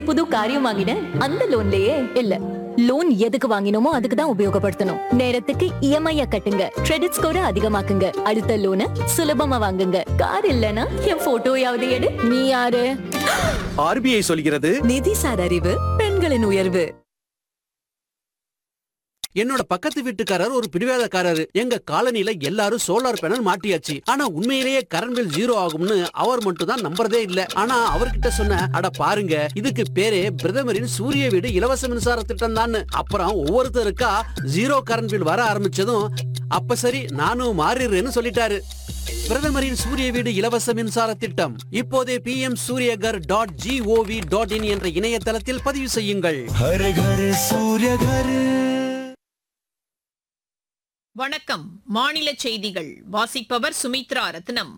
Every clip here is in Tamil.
புது காரியம் வாங்கினேன் அந்த லோன்லயே இல்ல லோன் எதுக்கு வாங்கினோமோ அதுக்கு தான் உபயோகப்படுத்தணும் நேரத்துக்கு இஎம்ஐ கட்டுங்க கிரெடிட் ஸ்கோரை அதிகமாக்குங்க அடுத்த லோனை சுலபமா வாங்குங்க கார் இல்லனா என் போட்டோயாவது எடு நீ யாரு ஆர்பிஐ சொல்கிறது நிதிசார் அறிவு பெண்களின் உயர்வு என்னோட பக்கத்து வீட்டுக்காரர் ஒரு பிடிவாதக்காரரு எங்க காலனில எல்லாரும் சோலார் பேனல் மாட்டியாச்சு ஆனா உண்மையிலேயே கரண்ட் பில் ஜீரோ ஆகும்னு அவர் மட்டும் தான் நம்புறதே இல்ல ஆனா அவர்கிட்ட சொன்ன அட பாருங்க இதுக்கு பேரே பிரதமரின் சூரிய வீடு இலவச மின்சார திட்டம் தான் அப்புறம் ஒவ்வொருத்தருக்கா ஜீரோ கரண்ட் பில் வர ஆரம்பிச்சதும் அப்ப சரி நானும் மாறிடுறேன்னு சொல்லிட்டாரு பிரதமரின் சூரிய வீடு இலவச மின்சார திட்டம் இப்போதே P M Suryaghar dot GOV dot IN என்ற இணையதளத்தில் பதிவு செய்யுங்கள் ஹர ஹர சூரிய ஹர வணக்கம் மாநில செய்திகள் வாசிப்பவர் சுமித்ரா ரத்னம்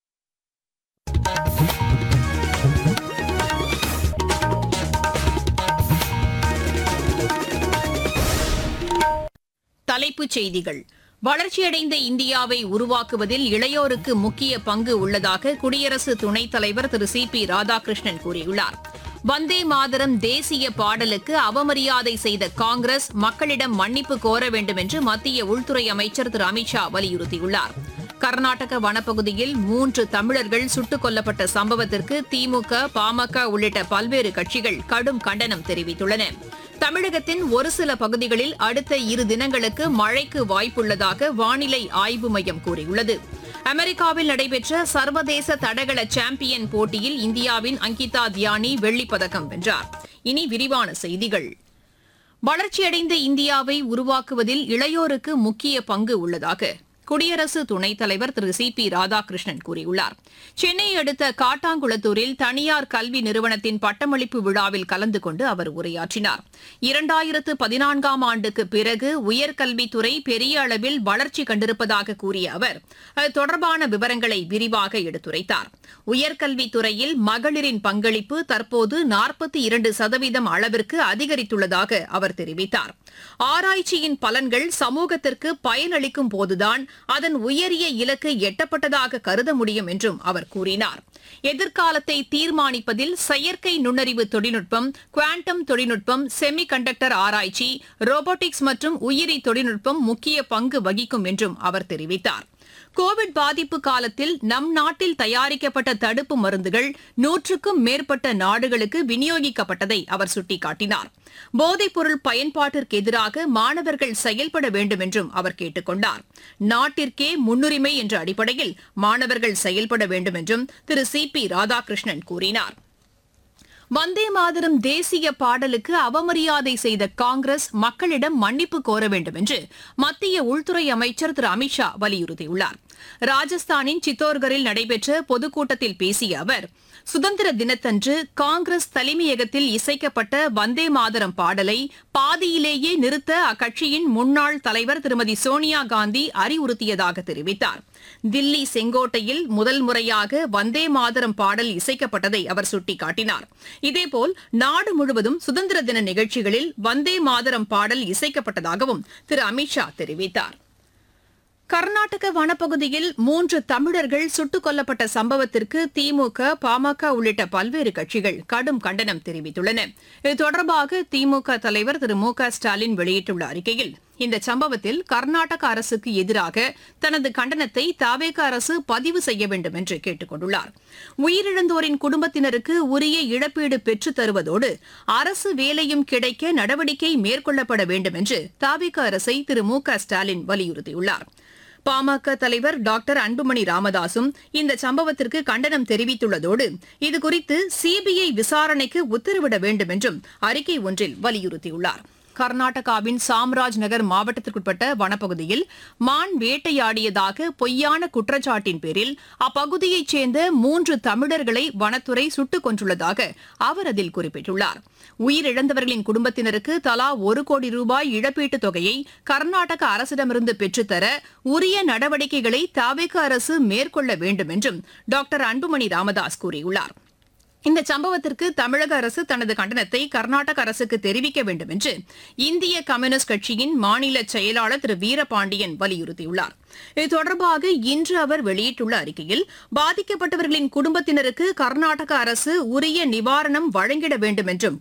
தலைப்புச் செய்திகள் வளர்ச்சியடைந்த இந்தியாவை உருவாக்குவதில் இளையோருக்கு முக்கிய பங்கு உள்ளதாக குடியரசு துணைத் தலைவர் திரு சி பி ராதாகிருஷ்ணன் கூறியுள்ளார் வந்தே மாதரம் தேசிய பாடலுக்கு அவமரியாதை செய்த காங்கிரஸ் மக்களிடம் மன்னிப்பு கோர வேண்டும் என்று மத்திய உள்துறை அமைச்சர் திரு அமித்ஷா வலியுறுத்தியுள்ளார் கர்நாடக வனப்பகுதியில் மூன்று தமிழர்கள் சுட்டுக் கொல்லப்பட்ட சம்பவத்திற்கு திமுக பாமக உள்ளிட்ட பல்வேறு கட்சிகள் கடும் கண்டனம் தெரிவித்துள்ளன தமிழகத்தின் ஒரு சில பகுதிகளில் அடுத்த இரு தினங்களுக்கு மழைக்கு வாய்ப்புள்ளதாக வானிலை ஆய்வு மையம் கூறியுள்ளது அமெரிக்காவில் நடைபெற்ற சர்வதேச தடகள சாம்பியன் போட்டியில் இந்தியாவின் அங்கிதா தியானி வெள்ளிப் பதக்கம் வென்றார் இனி விரிவான செய்திகள் வளர்ச்சியடைந்த இந்தியாவை உருவாக்குவதில் இளையோருக்கு முக்கிய பங்கு உள்ளதாக குடியரசு துணைத் தலைவர் திரு சி பி ராதாகிருஷ்ணன் கூறியுள்ளார் சென்னையை அடுத்த காட்டாங்குளத்தூரில் தனியார் கல்வி நிறுவனத்தின் பட்டமளிப்பு விழாவில் கலந்து கொண்டு அவர் உரையாற்றினார் இரண்டாயிரத்து பதினான்காம் ஆண்டுக்கு பிறகு உயர்கல்வித்துறை பெரிய அளவில் வளர்ச்சி கண்டிருப்பதாக கூறிய அவர் அது தொடர்பான விவரங்களை விரிவாக எடுத்துரைத்தார் உயர்கல்வித்துறையில் மகளிரின் பங்களிப்பு தற்போது நாற்பத்தி இரண்டு சதவீதம் அளவிற்கு அதிகரித்துள்ளதாக அவர் தெரிவித்தார் ஆராய்ச்சியின் பலன்கள் சமூகத்திற்கு பயனளிக்கும் போதுதான் அதன் உயரிய இலக்கு எட்டப்பட்டதாக கருத முடியும் என்றும் அவர் கூறினார் எதிர்காலத்தை தீர்மானிப்பதில் செயற்கை நுண்ணறிவு தொழில்நுட்பம் குவாண்டம் தொழில்நுட்பம் செமி கண்டக்டர் ஆராய்ச்சி ரோபோட்டிக்ஸ் மற்றும் உயிரி தொழில்நுட்பம் முக்கிய பங்கு வகிக்கும் என்றும் அவர் தெரிவித்தார் கோவிட் பாதிப்பு காலத்தில் நம் நாட்டில் தயாரிக்கப்பட்ட தடுப்பு மருந்துகள் நூற்றுக்கும் மேற்பட்ட நாடுகளுக்கு விநியோகிக்கப்பட்டதை அவர் சுட்டிக்காட்டினார் போதைப்பொருள் பயன்பாட்டிற்கு எதிராக மாணவர்கள் செயல்பட வேண்டும் என்றும் அவர் கேட்டுக் கொண்டார் நாட்டிற்கே முன்னுரிமை என்ற அடிப்படையில் மாணவர்கள் செயல்பட வேண்டும் என்றும் திரு சி பி ராதாகிருஷ்ணன் கூறினார் வந்தே மாதரம் தேசிய பாடலுக்கு அவமரியாதை செய்த காங்கிரஸ் மக்களிடம் மன்னிப்பு கோர வேண்டும் என்று மத்திய உள்துறை அமைச்சர் திரு அமித்ஷா வலியுறுத்தியுள்ளார் ராஜஸ்தானின் சித்தோர்கரில் நடைபெற்ற பொதுக்கூட்டத்தில் பேசிய அவர் சுதந்திர தினத்தன்று காங்கிரஸ் தலைமையகத்தில் இசைக்கப்பட்ட வந்தே மாதரம் பாடலை பாதியிலேயே நிறுத்த அக்கட்சியின் முன்னாள் தலைவர் திருமதி சோனியா காந்தி அறிவுறுத்தியதாக தெரிவித்தார் தில்லி செங்கோட்டையில் முதல் முறையாக வந்தே மாதரம் பாடல் இசைக்கப்பட்டதை அவர் சுட்டிக்காட்டினார் இதேபோல் நாடு முழுவதும் சுதந்திர தின நிகழ்ச்சிகளில் வந்தே மாதரம் பாடல் இசைக்கப்பட்டதாகவும் திரு அமித்ஷா தெரிவித்தார் கர்நாடக வனப்பகுதியில் மூன்று தமிழர்கள் சுட்டுக் கொல்லப்பட்ட சம்பவத்திற்கு திமுக பாமக உள்ளிட்ட பல்வேறு கட்சிகள் கடும் கண்டனம் தெரிவித்துள்ளன இது தொடர்பாக திமுக தலைவர் திரு மு க ஸ்டாலின் வெளியிட்டுள்ள அறிக்கையில் இந்த சம்பவத்தில் கர்நாடக அரசுக்கு எதிராக தனது கண்டனத்தை தாவேக அரசு பதிவு செய்ய வேண்டும் என்று கேட்டுக் கொண்டுள்ளார் உயிரிழந்தோரின் குடும்பத்தினருக்கு உரிய இழப்பீடு பெற்றுத் தருவதோடு அரசு வேலையும் கிடைக்க நடவடிக்கை மேற்கொள்ளப்பட வேண்டும் என்று தாவேக அரசை திரு மு க ஸ்டாலின் வலியுறுத்தியுள்ளார் பாமக தலைவர் டாக்டர் அன்புமணி ராமதாசும் இந்த சம்பவத்திற்கு கண்டனம் தெரிவித்துள்ளதோடு இதுகுறித்து சிபிஐ விசாரணைக்கு உத்தரவிட வேண்டும் என்றும் அறிக்கை ஒன்றில் வலியுறுத்தியுள்ளார் கர்நாடகாவின் சாம்ராஜ் நகர் மாவட்டத்திற்குட்பட்ட வனப்பகுதியில் மான் வேட்டையாடியதாக பொய்யான குற்றச்சாட்டின் பேரில் அப்பகுதியைச் சேர்ந்த மூன்று தமிழர்களை வனத்துறை சுட்டுக் கொன்றுள்ளதாக அவர் அதில் குறிப்பிட்டுள்ளார் உயிரிழந்தவர்களின் குடும்பத்தினருக்கு தலா ஒரு கோடி ரூபாய் இழப்பீட்டுத் தொகையை கர்நாடக அரசிடமிருந்து பெற்றுத்தர உரிய நடவடிக்கைகளை தாவேக அரசு மேற்கொள்ள வேண்டும் என்றும் டாக்டர் அன்புமணி ராமதாஸ் கூறியுள்ளார் இந்த சம்பவத்திற்கு தமிழக அரசு தனது கண்டனத்தை கர்நாடக அரசுக்கு தெரிவிக்க வேண்டும் என்று இந்திய கம்யூனிஸ்ட் கட்சியின் மாநில செயலாளர் திரு வீரபாண்டியன் வலியுறுத்தியுள்ளார் இது தொடர்பாக இன்று அவர் வெளியிட்டுள்ள அறிக்கையில் பாதிக்கப்பட்டவர்களின் குடும்பத்தினருக்கு கர்நாடக அரசு உரிய நிவாரணம் வழங்கிட வேண்டும் என்றும்